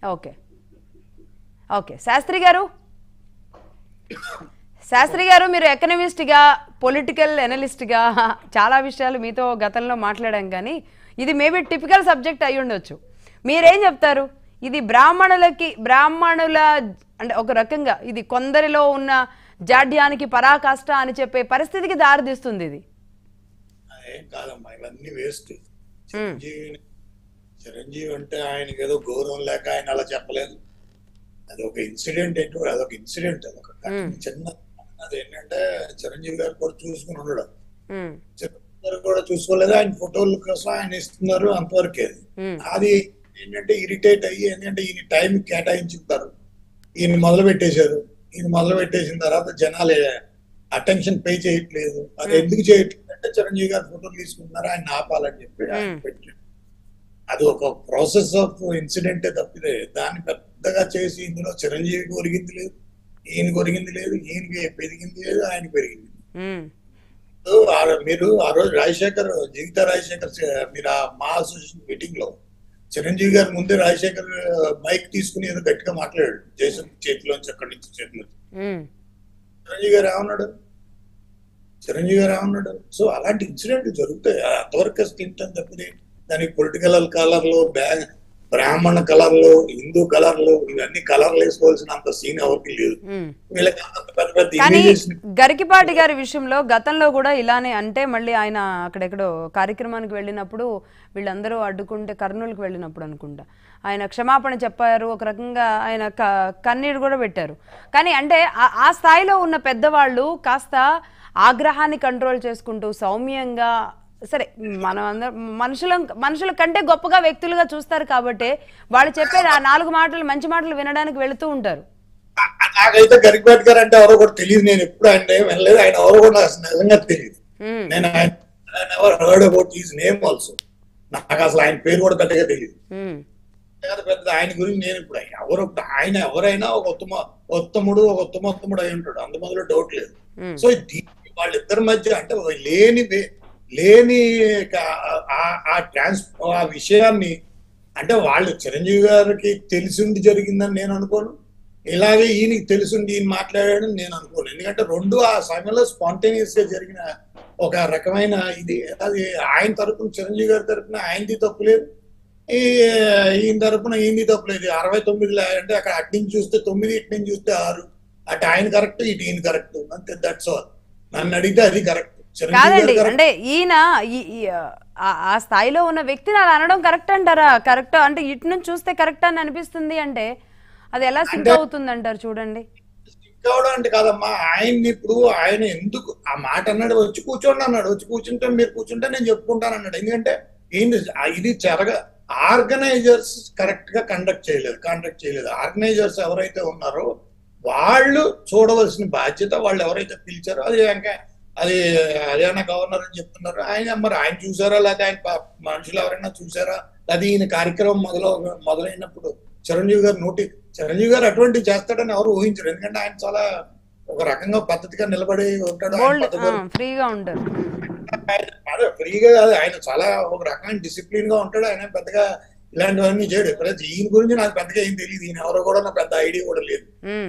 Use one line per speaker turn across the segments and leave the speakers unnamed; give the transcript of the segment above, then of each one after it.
Okay okay Sastry గారు శాస్త్రి గారు మీరు ఎకనమిస్ట్గా పొలిటికల్ ఎనలిస్ట్గా చాలా విషయాలు మీతో గతంలో మాట్లాడాం కానీ ఇది మేబీ టిపికల్ సబ్జెక్ట్ అయి ఉండొచ్చు మీరేం చెప్తారు ఇది బ్రాహ్మణులకి బ్రాహ్మణుల అంటే ఒక రకంగా ఇది కొందరిలో ఉన్న జాడ్యానికి పరాకాష్ట అని చెప్పే పరిస్థితికి దారితీస్తుంది ఇది
ఏం కాదమ్మా ఇవన్నీ వేస్ట్ చిరంజీవి చిరంజీవి అంటే ఆయనకి ఏదో గౌరవం లేక ఆయన అలా చెప్పలేదు అది ఒక ఇన్సిడెంట్ ఏంటో అదొక ఇన్సిడెంట్ అదొక ఘటన. చిన్న అది ఏంటంటే చిరంజీవి గారు కూడా చూసుకుని ఉండడం
ఉమ్,
చిరంజీవి గారు కూడా చూసుకోలేదు ఆయన ఫోటోల కోసం ఆయన ఇస్తున్నారు అంతవరకే అది
ఉమ్,
అది ఏంటంటే ఇరిటేట్ అయ్యి ఏంటంటే ఈయన టైం కేటాయించుతారు ఈయన మొదలు పెట్టేశారు ఈయన మొదలు పెట్టేసిన తర్వాత జనాలు అటెన్షన్ పే చేయట్లేదు అది ఎందుకు చేయట్లేదు అంటే చిరంజీవి గారు ఫోటోలు తీసుకుంటున్నారు ఆయన ఆపాలని చెప్పి ఆయన
Hmm.
పెట్టారు అది ఒక ప్రాసెస్ ఆఫ్ ఇన్సిడెంట్ తప్పితే దాన్ని పెద్దగా చేసి ఇందులో చిరంజీవికి ఒరిగింది లేదు ఈయనకి ఒరిగింది లేదు ఈయనకి పెరిగింది లేదు ఆయన పెరిగింది లేదు.
ఉమ్,
సో ఆ- మీరు ఆ రోజు రాజశేఖర్ జీవిత రాజశేఖర్ చే- మీరు ఆ మా అసోసియేషన్ మీటింగ్ లో చిరంజీవి గారి ముందే రాజశేఖర్ మైక్ తీసుకుని ఏదో గట్టిగా మాట్లాడాడు జయసం చేతిలోంచి అక్కడి నుంచి చేతిలో
ఉమ్,
చిరంజీవి గారు ఏమన్నాడు చిరంజీవి గారు ఏమన్నాడు సో అలాంటి ఇన్సిడెంట్ జరుగుతాయి అంతవరకు తింటాం తప్పితే దానికి పొలిటికల్ కలర్లు బ్యాగ్ బ్రాహ్మణ కలర్లు హిందూ కలర్లు ఇవన్నీ కలర్లు వేసుకోవాల్సిన అంత సీన్ ఎవరికి లేదు
ఉమ్.
వీళ్ళకి అంత పెద్ద పెద్ద
కానీ
ఇమేజెస్
గరికిపాటి గారి విషయంలో గతంలో కూడా ఇలానే అంటే మళ్ళీ ఆయన అక్కడెక్కడో కార్యక్రమానికి వెళ్ళినప్పుడు వీళ్ళందరూ అడ్డుకుంటే కర్నూలుకి వెళ్ళినప్పుడు అనుకుంటా ఆయన క్షమాపణ చెప్పారు ఒక రకంగా ఆయన క- కన్నీరు కూడా పెట్టారు కానీ అంటే ఆ- ఆ స్థాయిలో ఉన్న పెద్దవాళ్ళు కాస్త ఆగ్రహాన్ని కంట్రోల్ చేసుకుంటూ సౌమ్యంగా సరే మనం అందరం మనుషుల మనుషుల కంటే గొప్పగా వ్యక్తులుగా చూస్తారు కాబట్టి వాళ్ళు చెప్పేది ఆ నాలుగు మాటలు మంచి మాటలు వినడానికి వెళుతూ ఉంటారు
నాకైతే గరికపాటి గారు అంటే ఎవరో కూడా తెలియదు నేను ఎప్పుడు ఆయన వెళ్ళలేదు ఆయన ఎవరో కూడా నాకు నిజంగా తెలియదు
ఉమ్,
నేను ఆయన ever heard about his name also నాకు అసలు ఆయన పేరు కూడా పెద్దగా తెలియదు
ఉమ్,
పెద్ద పెద్ద ఆయన గురించి నేను ఇప్పుడు ఎవరు ఆయన ఎవరైనా ఒక ఉత్తమ ఉత్తముడు ఒక ఉత్తమోత్తముడు అయి ఉంటాడు అంత మొదలు డౌట్ లేదు
ఉమ్.
సో దీ- వాళ్ళిద్దరి మధ్య అంటే ఒక లేని వే- లేని క- ఆ- ఆ ట్రాన్స్ ఆ విషయాన్ని అంటే వాళ్ళు చిరంజీవి గారికి తెలిసింది జరిగిందని నేను అనుకోను ఇలాగే ఈయనకి తెలిసింది ఈయన మాట్లాడాడని నేను అనుకోను ఎందుకంటే రెండు ఆ సమయంలో స్పాంటేనియస్ గా జరిగిన ఒక రకమైన ఇది అది ఆయన తరపున చిరంజీవి గారి తరపున ఆయనది తప్పులేదు ఈ ఈయన తరపున ఈయనది తప్పులేదు అరవై తొమ్మిది అంటే అక్కడ అటు నుంచి చూస్తే తొమ్మిది ఇటు నుంచి చూస్తే ఆరు అటు ఆయన కరెక్ట్ ఇటు ఈయన కరెక్ట్ అంతే దట్స్ ఆల్ నన్ను అడిగితే అది కరెక్ట్
కాదండి అంటే ఈయన ఈ- ఈ, ఆ- ఆ స్థాయిలో ఉన్న వ్యక్తిని అలా అనడం కరెక్ట్ అంటారా కరెక్ట్ అంటే ఇటు నుంచి చూస్తే కరెక్ట్ అని అనిపిస్తుంది అంటే అది ఎలా సింక్ అవుతుంది అంటారు చూడండి
కావడం అంటే కాదమ్మా ఆయన్ని ఇప్పుడు ఆయన ఎందుకు ఆ మాట అన్నాడు వచ్చి కూర్చోండి అన్నాడు వచ్చి కూర్చుంటే మీరు కూర్చుంటే నేను చెప్పుకుంటాను అన్నాడు ఎందుకంటే ఏంటి ఆ ఇది జరగ ఆర్గనైజర్స్ కరెక్ట్ గా కండక్ట్ చేయలేదు కండక్ట్ చేయలేదు ఆర్గనైజర్స్ ఎవరైతే ఉన్నారో వాళ్ళు చూడవలసిన బాధ్యత వాళ్ళు ఎవరైతే పిలిచారో అది ఇంకా అది హర్యానా గవర్నర్ అని చెప్తున్నారు ఆయన మరి ఆయన చూసారా లేకపోతే ఆయన ప- మనుషులు ఎవరైనా చూసారా అది ఈయన కార్యక్రమం మొదలు మొదలైనప్పుడు చిరంజీవి గారు నోటి చిరంజీవి గారు అటువంటివి చేస్తాడని ఎవరు ఊహించరు ఎందుకంటే ఆయన చాలా ఒక రకంగా పద్ధతిగా నిలబడి ఉంటాడు ఆయన
బోల్డ్
పద్ధతిగా
ఫ్రీగా ఉంటారు
ఆయన అదే ఫ్రీగా కాదు ఆయన చాలా ఒక రకమైన డిసిప్లిన్ గా ఉంటాడు ఆయన పెద్దగా ఇలాంటివన్నీ చేయడు ఎప్పుడైతే ఈయన గురించి నాకు పెద్దగా ఏం తెలియదు ఈయన ఎవరో కూడా నాకు పెద్ద ఐడియా కూడా లేదు
ఉమ్,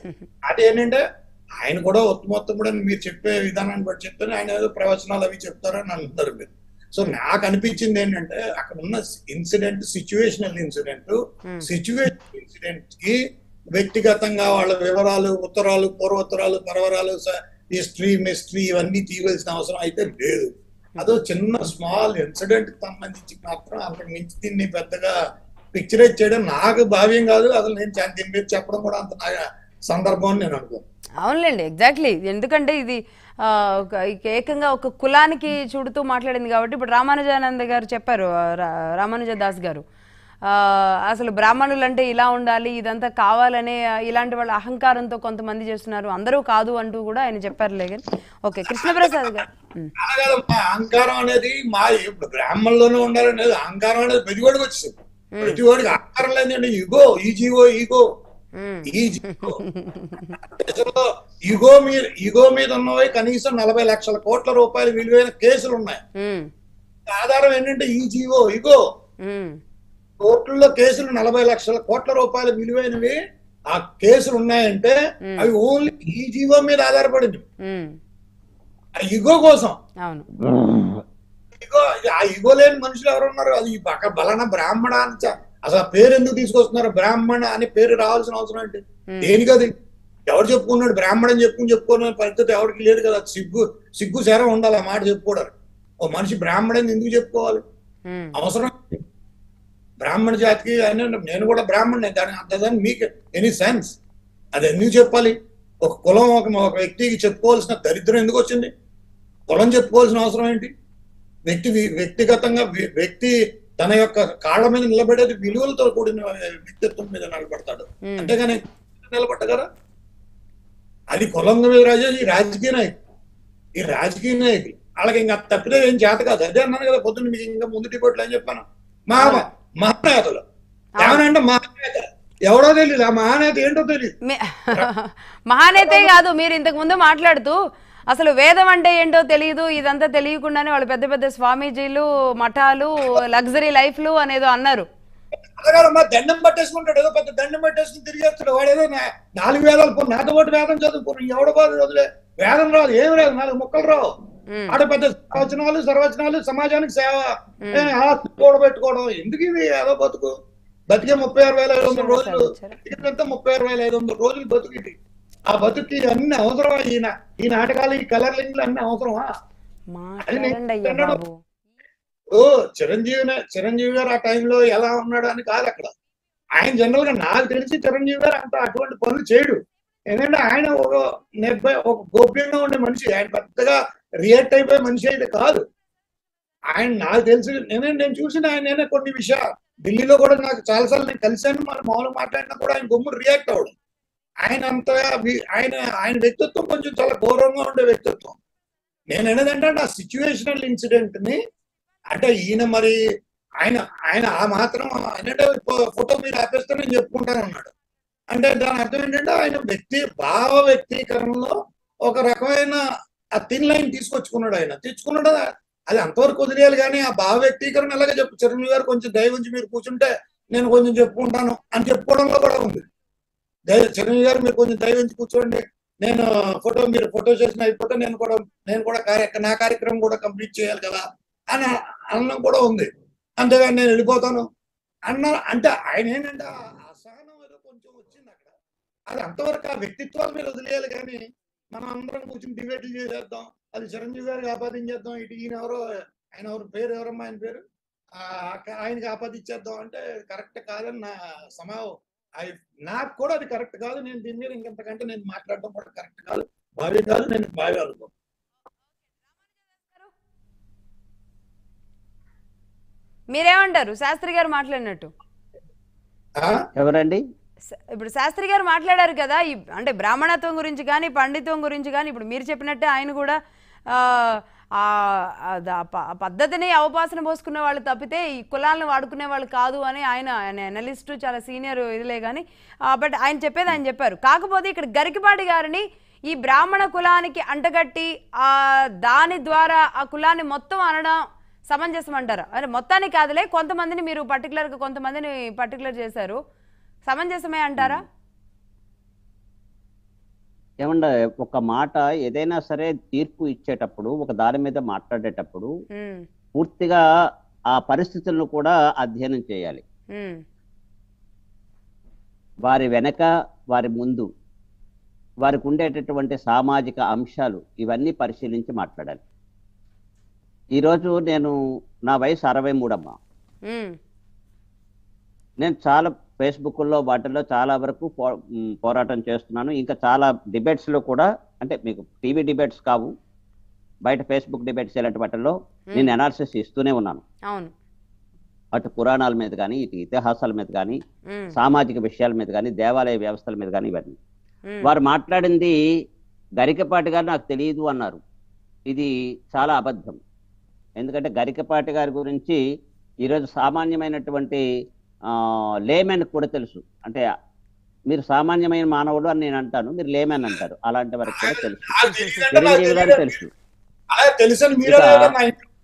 అది ఏంటంటే ఆయన కూడా ఉత్తమోత్తముడు అని మీరు చెప్పే విధానాన్ని బట్టి చెప్తే ఆయన ఏదో ప్రవచనాలు అవి చెప్తారని అంటున్నారు మీరు సో నాకు అనిపించింది ఏంటంటే అక్కడ ఉన్న incident situational incident
Hmm.
Situation incident కి వ్యక్తిగతంగా వాళ్ళ వివరాలు ఉత్తరాలు పూర్వోత్తరాలు పరవరాలు హిస్టరీ మిస్టరీ ఇవన్నీ తీయవలసిన అవసరం అయితే లేదు అదో చిన్న స్మాల్ ఇన్సిడెంట్ కి సంబంధించి మాత్రం అంతకు మించి దీన్ని పెద్దగా పిక్చరైజ్ చేయడం నాకు భావ్యం కాదు అసలు నేను చా- దీని మీద చెప్పడం కూడా అంత నా సందర్భం అని నేను అనుకోను
అవునులేండి ఎగ్జాక్ట్లీ ఎందుకంటే ఇది ఆ, ఒక ఇక ఏకంగా ఒక కులానికి చూడుతూ మాట్లాడింది కాబట్టి ఇప్పుడు రామానుజానంద గారు చెప్పారు ఆ, రా- రామానుజ దాస్ గారు ఆ, అసలు బ్రాహ్మణులు అంటే ఇలా ఉండాలి ఇదంతా కావాలనే ఆ, ఇలాంటి వాళ్ళ అహంకారంతో కొంతమంది చేస్తున్నారు అందరూ కాదు అంటూ కూడా ఆయన చెప్పారులే కానీ ఓకే కృష్ణప్రసాద్ గారు ఉమ్,
అలా కాదమ్మా అహంకారం అనేది మా ఇప్పుడు బ్రాహ్మణుల్లోనే ఉండాలనేది అహంకారం అనేది ప్రతి వాడికి వచ్చింది ప్రతి వాడికి అహంకారం లేదండి ఇగో ఈ జీవో ఈగో
ఉమ్,
ఈ జీవో దేశంలో ఇగో మీద ఇగో మీద ఉన్నవి కనీసం నలభై లక్షల కోట్ల రూపాయలు విలువైన కేసులు ఉన్నాయి
ఉమ్,
ఆధారం ఏంటంటే ఈ జీవో ఇగో
ఉమ్,
కోర్టుల్లో కేసులు నలభై లక్షల కోట్ల రూపాయల విలువైనవి ఆ కేసులు ఉన్నాయంటే
మ్మ్.
అవి ఓన్లీ ఈ జీవో మీద ఆధారపడింది
ఉమ్,
ఆ ఇగో కోసం
అవును
ఇగో ఆ ఇగో లేని మనుషులు ఎవరు ఉన్నారు అది ఈ పక్క బలన బ్రాహ్మణ అని చ- అసలు ఆ పేరు ఎందుకు తీసుకొస్తున్నారు బ్రాహ్మణ అనే పేరు రావాల్సిన అవసరం ఏంటి
ఉమ్,
దేనికి అది ఎవరు చెప్పుకున్నాడు బ్రాహ్మణం చెప్పుకుని చెప్పుకున్న పరిస్థితి ఎవరికి లేదు కదా సిగ్గు సిగ్గు శరం ఉండాలి ఆ మాట చెప్పుకోవడానికి ఓ మనిషి బ్రాహ్మణని ఎందుకు చెప్పుకోవాలి
ఉమ్,
అవసరం బ్రాహ్మణ జాతికి అని నేను కూడా బ్రాహ్మణే దాని అంతదని మీకు ఎనీ సెన్స్ అది ఎందుకు చెప్పాలి ఒక కులం ఒక ఒక వ్యక్తికి చెప్పుకోవాల్సిన దరిద్రం ఎందుకు వచ్చింది కులం చెప్పుకోవాల్సిన అవసరం ఏంటి వ్యక్తి వి- వ్యక్తిగతంగా వ్య- వ్యక్తి తన యొక్క కాళ్ళ మీద నిలబడేది విలువలతో కూడిన వ్యక్తిత్వం మీద నిలబడతాడు
ఉమ్,
అంతేగాని నిలబడ్డగరా అది కులం మీద రాజే ఈ రాజకీయ నాయకులు ఈ రాజకీయ నాయకులు వాళ్ళకి ఇంకా తప్పితే ఏం చేత కాదు అదే అన్నాను కదా పొద్దున్న మీకు ఇంకా ముందు డిపోట్లు ఏం చెప్పాను మా మహానేతలు ఏమనంటే మహానేత ఎవడో తెలియదు ఆ మహానేత ఏంటో తెలియదు
మే- మహానేతే కాదు మీరు ఇంతకు ముందు మాట్లాడుతూ అసలు వేదం అంటే ఏంటో తెలియదు ఇదంతా తెలియకుండానే వాళ్ళు పెద్ద పెద్ద స్వామీజీలు మఠాలు లగ్జరీ లైఫ్లు అనేదో అన్నారు
అడగాలమ్మా దండం పట్టేసుకుంటాడు ఏదో పెద్ద దండం పట్టేసుకుని తిరిగేస్తాడు వాడు ఏదో నా- నాలుగు వేదాలు పో నాతో పాటు వేదం చదువుకుని ఎవడ బాధ వదిలే వేదం రాదు ఏం రాదు నాలుగు ముక్కలు రావు
ఉమ్,
ఆడ పెద్ద ప్రవచనాలు సర్వచనాలు సమాజానికి సేవ
ఉమ్.
ఏ, ఆస్తి కూడబెట్టుకోవడం ఎందుకు ఇది ఏదో బతుకు బతికే ముప్పై ఆరు వేల ఐదు వందల రోజులు
వచ్చారా?
బతికినంత ముప్పై ఆరు వేల ఐదు వందల రోజులు బతుకు ఇది ఆ బతుకి అన్ని అవసరమా ఈయన ఈ నాటకాలు ఈ కలర్లింగ్లు అన్ని అవసరమా
మాట్లాడండి అయ్యా బాబు
ఓ చిరంజీవి చిరంజీవి గారు ఆ టైంలో ఎలా ఉన్నాడు అని కాదు అక్కడ ఆయన జనరల్ గా నాకు తెలిసి చిరంజీవి గారు అంత అటువంటి పనులు చేయడు ఎందుకంటే ఆయన ఒక నిర్భయ ఒక గోప్యంగా ఉండే మనిషి ఆయన పెద్దగా రియాక్ట్ అయిపోయే మనిషి అయితే కాదు ఆయన నాకు తెలిసి నేనే నేను చూసిన ఆయన నేనే కొన్ని విషయాలు ఢిల్లీలో కూడా నాకు చాలాసార్లు నేను కలిశాను మన మామూలు మాట్లాడినా కూడా ఆయన గమ్ముడు రియాక్ట్ అవ్వడం ఆయన అంతగా వి- ఆయన ఆయన వ్యక్తిత్వం కొంచెం చాలా గౌరవంగా ఉండే వ్యక్తిత్వం నేను అనేదంటే ఆ సిచ్యువేషనల్ ఇన్సిడెంట్ ని అంటే ఈయన మరి ఆయన ఆయన ఆ మాత్రం అంటే ఫోటో మీరు ఆపేస్తే నేను చెప్పుకుంటాను అన్నాడు అంటే దాని అర్థం ఏంటంటే ఆయన వ్యక్తి భావ వ్యక్తీకరణలో ఒక రకమైన ఆ తిన్ లైన్ తీసుకొచ్చుకున్నాడు ఆయన తెచ్చుకున్నాడు అది అంతవరకు వదిలేయాలి కానీ ఆ భావ వ్యక్తీకరణ ఎలాగ చెప్పు చిరంజీవి గారు కొంచెం దయ ఉంచి మీరు కూర్చుంటే నేను కొంచెం చెప్పుకుంటాను అని చెప్పుకోవడంలో కూడా ఉంది దయ చిరంజీవి గారు మీరు కొంచెం దయ ఉంచి కూర్చోండి నేను ఫోటో మీరు ఫోటో చేసిన అయిపోతే నేను కూడా నేను కూడా కార్య నా కార్యక్రమం కూడా కంప్లీట్ చేయాలి కదా అని అన్నం కూడా ఉంది అంతేగాని నేను వెళ్ళిపోతాను అన్న అంటే ఆయన ఏంటంటే ఆ అసహనం ఏదో కొంచెం వచ్చింది అక్కడ అది అంతవరకు ఆ వ్యక్తిత్వాల మీద వదిలేయాలి కానీ మనం అందరం కూర్చొని డిబేట్లు చేసేద్దాం అది చిరంజీవి గారికి ఆపాదించేద్దాం ఇటు ఈయన ఎవరో ఆయన ఎవరు పేరు ఎవరమ్మా ఆయన పేరు ఆ, ఆయనకి ఆపాదించేద్దాం అంటే కరెక్ట్ కాదని నా సమావం అయి నాకు కూడా అది కరెక్ట్ కాదు నేను దీని మీద ఇంకంతకంటే నేను మాట్లాడడం కూడా కరెక్ట్ కాదు భావ్యం కాదు నేను భావ్యాలు
మీరేమంటారు శాస్త్రి గారు మాట్లాడినట్టు
ఎవరండి
స- ఇప్పుడు శాస్త్రి గారు మాట్లాడారు కదా ఈ అంటే బ్రాహ్మణత్వం గురించి కానీ పండిత్వం గురించి కానీ ఇప్పుడు మీరు చెప్పినట్టే ఆయన కూడా ఆ, ఆ, అది ఆ ప- ఆ పద్ధతిని అవపాసన పోసుకునే వాళ్ళు తప్పితే ఈ కులాలను వాడుకునే వాళ్ళు కాదు అని ఆయన ఆయన అనలిస్టు చాలా సీనియర్ ఇదిలే కానీ బట్ ఆయన చెప్పేది ఆయన చెప్పారు కాకపోతే ఇక్కడ గరికిపాటి గారిని ఈ బ్రాహ్మణ కులానికి అంటగట్టి ఆ దాని ద్వారా ఆ కులాన్ని మొత్తం అనడం సమంజసం అంటారా అంటే మొత్తానికి కాదులే కొంతమందిని మీరు పర్టికులర్గా కొంతమందిని పర్టికులర్ చేశారు సమంజసమే అంటారా
ఏమంటే ఒక మాట ఏదైనా సరే తీర్పు ఇచ్చేటప్పుడు ఒక దాని మీద మాట్లాడేటప్పుడు
ఉమ్,
పూర్తిగా ఆ పరిస్థితులను కూడా అధ్యయనం చేయాలి
ఉమ్,
వారి వెనక వారి ముందు వారికి ఉండేటటువంటి సామాజిక అంశాలు ఇవన్నీ పరిశీలించి మాట్లాడాలి ఈరోజు నేను నా వయసు అరవై మూడమ్మా
ఉమ్,
నేను చాలా ఫేస్బుక్లో వాటిల్లో చాలా వరకు పో- మ్, పోరాటం చేస్తున్నాను ఇంకా చాలా డిబేట్స్లో కూడా అంటే మీకు టీవీ డిబేట్స్ కావు బయట ఫేస్బుక్ డిబేట్స్ ఇలాంటి వాటిల్లో నేను అనాలిసిస్ ఇస్తూనే ఉన్నాను
అవును
అటు పురాణాల మీద కానీ ఇటు ఇతిహాసాల మీద కానీ
ఉమ్,
సామాజిక విషయాల మీద కానీ దేవాలయ వ్యవస్థల మీద కానీ ఇవన్నీ
ఉమ్,
వారు మాట్లాడింది గరికపాటి గారు నాకు తెలియదు అన్నారు ఇది చాలా అబద్ధం ఎందుకంటే గరికపాటి గారి గురించి ఈరోజు సామాన్యమైనటువంటి లేమెన్ కూడా తెలుసు అంటే మీరు సామాన్యమైన మానవుడు అని నేను అంటాను మీరు లేమెన్ అంటారు అలాంటి వారికి కూడా తెలుసు చిరంజీవి గారు తెలుసు
అలా తెలుసని మీరే
ఇక-
లేదా నా ఇంట్లో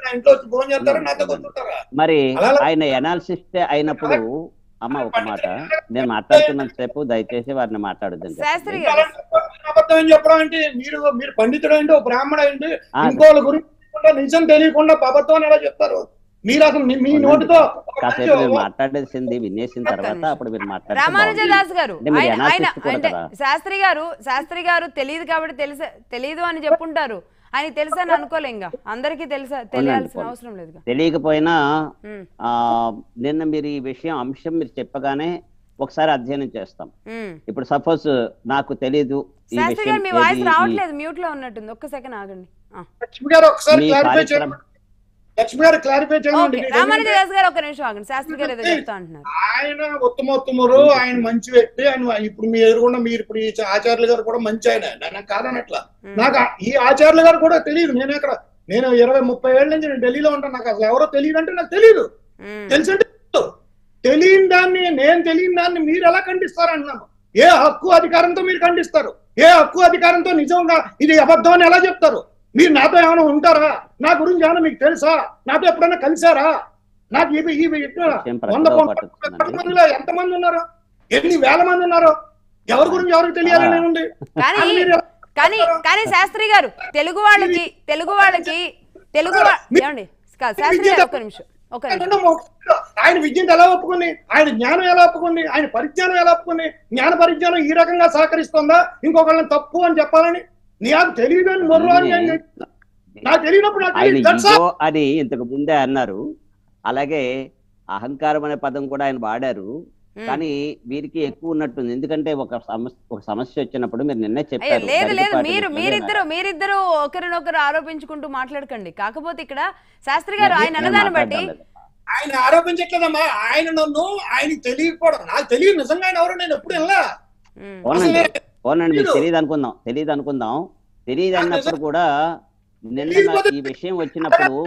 నా ఇంట్లో వచ్చి ఫోన్ చేస్తారా నాతో కూర్చుంటారా
మరి
అలా-
ఆయన ఎనాలిసిస్ అయినప్పుడు అమ్మ ఒక మాట నేను మాట్లాడుతున్నంత సేపు దయచేసి వారిని మాట్లాడొద్దని
శాస్త్రి
చెప్పండి.
గారు
అలా చెప్పడం అబద్ధం అని చెప్పడం అంటే మీరు మీరు పండితుడు ఏంటి ఓ బ్రాహ్మణ ఏంటి
ఆ,
ఇంకోళ్ళ గురించి తెలియకుండా, నిజం తెలియకుండా అబద్ధం అని ఎలా చెప్తారు మీరు అసలు మీ- మీ నోటితో ఒక
కాసేపు
మనిషి-
మీరు మాట్లాడేసింది వినేసిన
ఒక్క
తర్వాత
నిమిషం.
అప్పుడు మీరు మాట్లాడితే
రామానుజ
బాగుంటుంది.
దాస్ గారు
అంటే మీరు
ఆయన ఆయన
analysis కూడా
అంటే
కదా.
శాస్త్రి గారు శాస్త్రి గారు తెలియదు కాబట్టి తెలుసా తెలియదు అని చెప్పుంటారు ఆయన తెలుసా అని అనుకోలే ఇంకా అందరికీ తెలుసా తెలియాల్సిన
పోనీ.
అవసరం లేదుగా
తెలియకపోయినా
ఉమ్,
ఆ నిన్న మీరు ఈ విషయం అంశం మీరు చెప్పగానే ఒకసారి అధ్యయనం చేస్తాం
ఉమ్.
ఇప్పుడు సపోజ్ నాకు తెలీదు ఈ
శాస్త్రి
విషయం
గారు మీ వాయిస్
ఏది- ఈ-
రావట్లేదు మ్యూట్ లో ఉన్నట్టుంది ఒక్క సెకండ్ ఆగండి ఆ.
లక్ష్మి గారు ఒకసారి
మీ
క్లారిఫై
కార్యక్రమం-
చేయండి లక్ష్మి గారు క్లారిఫై చేయండి
ఓకే
మీరు
రామానుజ
ఎందుకంటే
దాస్ గారు ఒక నిమిషం ఆగండి శాస్త్రి గారు ఏదో చెప్తా అంటున్నారు
ఆయన ఉత్తమోత్తమురు ఆయన మంచి వ్యక్తి ఆయన ఇప్పుడు మీ ఎదురుకుండా మీరు ఇప్పుడు ఈ ఆచార్యులు గారు కూడా మంచి ఆయన నన్ను కాదనట్లా
ఉమ్,
నాకు ఆ- ఈ ఆచార్యులు గారు కూడా తెలియదు నేను ఇక్కడ నేను ఇరవై ముప్పై ఏళ్ళ నుంచి నేను ఢిల్లీలో ఉంటాను నాకు అసలు ఎవరో తెలియదు అంటే నాకు తెలియదు
ఉమ్,
తెలుసంటే తెలుసు. తెలియని దాన్ని నేను తెలియని దాన్ని మీరు ఎలా ఖండిస్తారు అంటున్నాను ఏ హక్కు అధికారంతో మీరు ఖండిస్తారు ఏ హక్కు అధికారంతో నిజంగా ఇది అబద్ధం అని ఎలా చెప్తారు మీరు నాతో ఏమైనా ఉంటారా నా గురించి ఏమైనా మీకు తెలుసా నాతో ఎప్పుడైనా కలిసారా నాకు ఇవి ఇవి ఇట్లా
విషయం
వంద
ప్రజల్లో
వంద
పట్టుకుందండి.
మందిలో ఎంత మంది ఉన్నారు ఎన్ని వేల మంది ఉన్నారు ఎవరి గురించి ఎవరికి తెలియాలని ఉంది
కానీ
అది మీరు
కానీ కానీ శాస్త్రి గారు తెలుగు వాళ్ళకి తెలుగు వాళ్ళకి తెలుగు వా- ఏమండి కా- శాస్త్రి గారు ఒక్క నిమిషం ఒక నిమిషం
ఎందుకంటే మొ- ఆయన విద్యను ఎలా ఒప్పుకుంది ఆయన జ్ఞానం ఎలా ఒప్పుకుంది ఆయన పరిజ్ఞానం ఎలా ఒప్పుకుంది జ్ఞాన పరిజ్ఞానం ఈ రకంగా సహకరిస్తుందా ఇంకొకళ్ళని తప్పు అని చెప్పాలని నాకు తెలియదు అని మొర్రు అని నేను- నాకు తెలియనప్పుడు నాకు
ఆయన
తెలియదు. That's all.
ఇగో అని ఇంతకు ముందే అన్నారు అలాగే అహంకారం అనే పదం కూడా ఆయన వాడారు
ఉమ్.
కానీ వీరికి ఎక్కువ ఉన్నట్టుంది ఎందుకంటే ఒక సమస్య ఒక సమస్య వచ్చినప్పుడు మీరు నిన్నే
అయ్యో
చెప్పారు
లేదు లేదు
గరికపాటి
మీరు
విషయంలో
మీరిద్దరు మీరిద్దరు ఒకరినొకరు ఆరోపించుకుంటూ మాట్లాడకండి కాకపోతే ఇక్కడ శాస్త్రి గారు ఆయన
నేను
అన్నదాన్ని బట్టి
మాట్లాడడం లేదు.
ఆయన ఆరోపించట్లేదమ్మా ఆయన నన్ను ఆయన తెలియకపోవడం నాకు తెలియదు నిజంగా ఆయన ఎవరో నేను ఎప్పుడు వెళ్ళా
ఉమ్,
అవునండి అవునండి మీకు
తెలీదు.
తెలియదు అనుకుందాం తెలియదు అనుకుందాం తెలియదు
నాకు
అన్నప్పుడు
నిజం-
కూడా నిన్న
తెలియకపోతే-
ఈ విషయం వచ్చినప్పుడు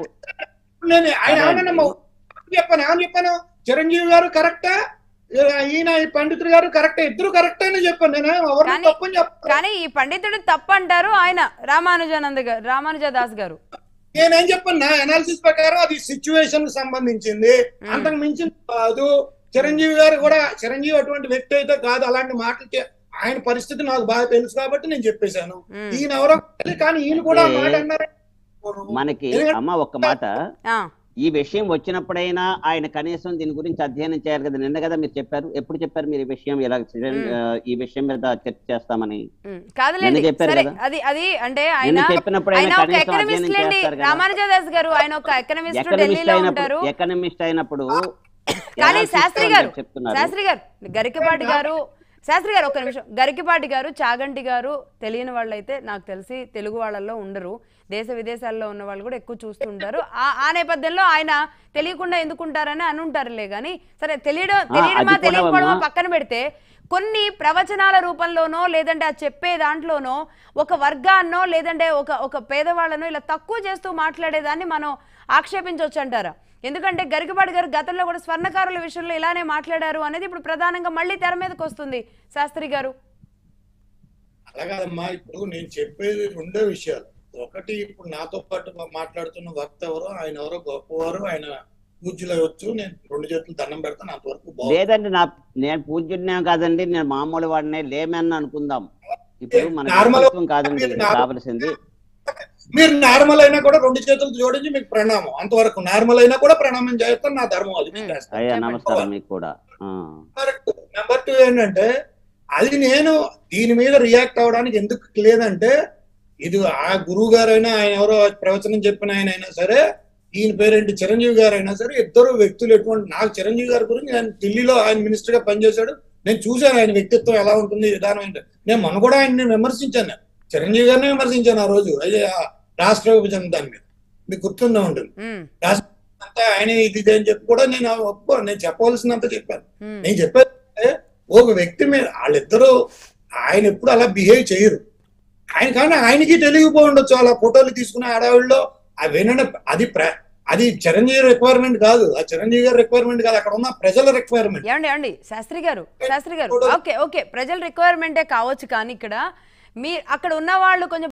నేను ఆయన
సరే
ఏమన్నా
అండి.
చెప్పాను ఏమని చెప్పాను చిరంజీవి గారు కరెక్టా ఈయన ఈ పండితులు గారు కరెక్టే ఇద్దరు కరెక్టే అని చెప్పాను నేను ఎవరిని
కానీ-
తప్పని చెప్పాను
కానీ ఈ పండితుడు తప్పు అంటారు ఆయన రామానుజానంద్ గారు రామానుజ దాస్ గారు
నేనేం చెప్పాను నా అనాలిసిస్ ప్రకారం అది సిచ్యువేషన్ కి సంబంధించింది
మ్మ్.
అంతకు మించింది కాదు చిరంజీవి గారు కూడా చిరంజీవి అటువంటి వ్యక్తి అయితే కాదు అలాంటి మాటలు చే- ఆయన పరిస్థితి నాకు బాగా తెలుసు కాబట్టి నేను చెప్పేశాను
ఉమ్,
ఈయన ఎవరో తెలియదు, కానీ ఈయన కూడా ఆ
ఏ-
మాట అన్నారు
మనకి
ఎందుకంటే-
అమ్మ ఒక్క మాట
ఆ,
ఈ విషయం వచ్చినప్పుడైనా ఆయన కనీసం దీని గురించి అధ్యయనం చేయాలి కదా నిన్న కదా మీరు చెప్పారు ఎప్పుడు చెప్పారు మీరు ఈ విషయం ఇలా చిరణ్-
మ్మ్.
ఆ, ఈ విషయం మీద చర్చ చేస్తామని
ఉమ్, కాదులేండి
నిన్న చెప్పారు
సరే
కదా.
అది అది అంటే ఆయన
నిన్న చెప్పినప్పుడు
ఆయన
ఆయన
ఒక
కనీసం
ఎకనమిస్ట్
అధ్యయనం
లేండి
చేస్తారు కదా
రామానుజ దాస్ గారు ఆయన ఒక ఎకనమిస్ట్
ఎకనమిస్ట్
ఢిల్లీలో
అయినప్పుడు
ఉంటారు
ఎకనమిస్ట్ అయినప్పుడు
కానీ
analysis
శాస్త్రి
అని
గారు
చెప్తున్నారు
శాస్త్రి గారు గరికపాటి గారు శాస్త్రి గారు ఒక నిమిషం గరికపాటి గారు చాగంటి గారు తెలియని వాళ్ళైతే నాకు తెలిసి తెలుగు వాళ్ళల్లో ఉండరు దేశ విదేశాల్లో ఉన్న వాళ్ళు కూడా ఎక్కువ చూస్తుంటారు ఆ ఆ నేపథ్యంలో ఆయన తెలియకుండా ఎందుకుంటారని అని ఉంటారులే కానీ సరే తెలియడం తెలియడమా
అది కూడా
తెలియకపోవడమా
అమ్మా.
పక్కన పెడితే కొన్ని ప్రవచనాల రూపంలోనో లేదంటే ఆ చెప్పే దాంట్లోనో ఒక వర్గాన్నో లేదంటే ఒక ఒక పేదవాళ్ళనో ఇలా తక్కువ చేస్తూ మాట్లాడేదాన్ని మనం ఆక్షేపించవచ్చు అంటారా ఎందుకంటే గరికపాటి గారు గతంలో కూడా స్వర్ణకారుల విషయంలో ఇలానే మాట్లాడారు అనేది ఇప్పుడు ప్రధానంగా మళ్ళీ తెర మీదకి వస్తుంది శాస్త్రి గారు
అలా కాదమ్మా ఇప్పుడు నేను చెప్పేది రెండే విషయాలు ఒకటి ఇప్పుడు నాతో పాటు మాట్లాడుతున్న వక్త ఎవరో ఆయన ఎవరో గొప్పవారు ఆయన పూజ్యులు అవ్వచ్చు నేను రెండు చేతులు దండం పెడతాను అంతవరకు బాగుంది
లేదండి నా నేను పూజ్యుడినే కాదండి నేను మామూలు వాడినే లేమని అనుకుందాం ఇప్పుడు మన
Normal-
వ్యక్తిత్వం కాదండి
మీరు normal-
కావలసింది
మీరు నార్మల్ అయినా కూడా రెండు చేతులు జోడించి మీకు ప్రణామం అంతవరకు నార్మల్ అయినా కూడా ప్రణామం చేస్తాను నా ధర్మం అది
మ్మ్.
చేస్తాను.
అయ్యా
చెప్పండి.
నమస్కారం మీకు కూడా ఆ.
నెంబర్ టూ ఏంటంటే అది నేను దీని మీద రియాక్ట్ అవ్వడానికి ఎందుకు లేదంటే ఇది ఆ గురువు గారైనా ఆయన ఎవరో ప్రవచనం చెప్పిన ఆయన అయినా సరే ఈయన పేరేంటి చిరంజీవి గారు అయినా సరే ఇద్దరు వ్యక్తులు ఎటువంటి నాకు చిరంజీవి గారి గురించి నేను ఢిల్లీలో ఆయన మినిస్టర్ గా పనిచేశాడు నేను చూశాను ఆయన వ్యక్తిత్వం ఎలా ఉంటుంది విధానం ఏంటి నేను మొన్న కూడా ఆయన్ని విమర్శించాను నేను. చిరంజీవి గారిని విమర్శించాను ఆ రోజు అదే ఆ రాష్ట్ర విభజన దాని మీద మీకు గుర్తుండే ఉంటుంది
ఉమ్,
అంతా ఆయన ఇది ఇది అని చెప్పి కూడా నేను ఒప్పుకో నేను చెప్పవలసినంత చెప్పాను
ఉమ్,
నేను చెప్పేది ఏంటంటే, ఒక వ్యక్తి మీద వాళ్ళిద్దరూ ఆయన ఎప్పుడు అలా బిహేవ్ చేయరు ఆయన కానీ ఆయనకి తెలియకపోయి ఉండొచ్చు అలా ఫోటోలు తీసుకునే ఆడవాళ్ళలో అవేనంటే అది ప్ర- అది చిరంజీవి రిక్వైర్మెంట్ కాదు ఆ చిరంజీవి గారి రిక్వైర్మెంట్ కాదు అక్కడ ఉన్న ప్రజల రిక్వైర్మెంట్
ఏమండి ఏమండి శాస్త్రి గారు శాస్త్రి గారు ఓకే ఓకే ప్రజల రిక్వైర్మెంటే కావచ్చు కానీ ఇక్కడ మీ అక్కడ ఉన్న వాళ్ళు కొంచెం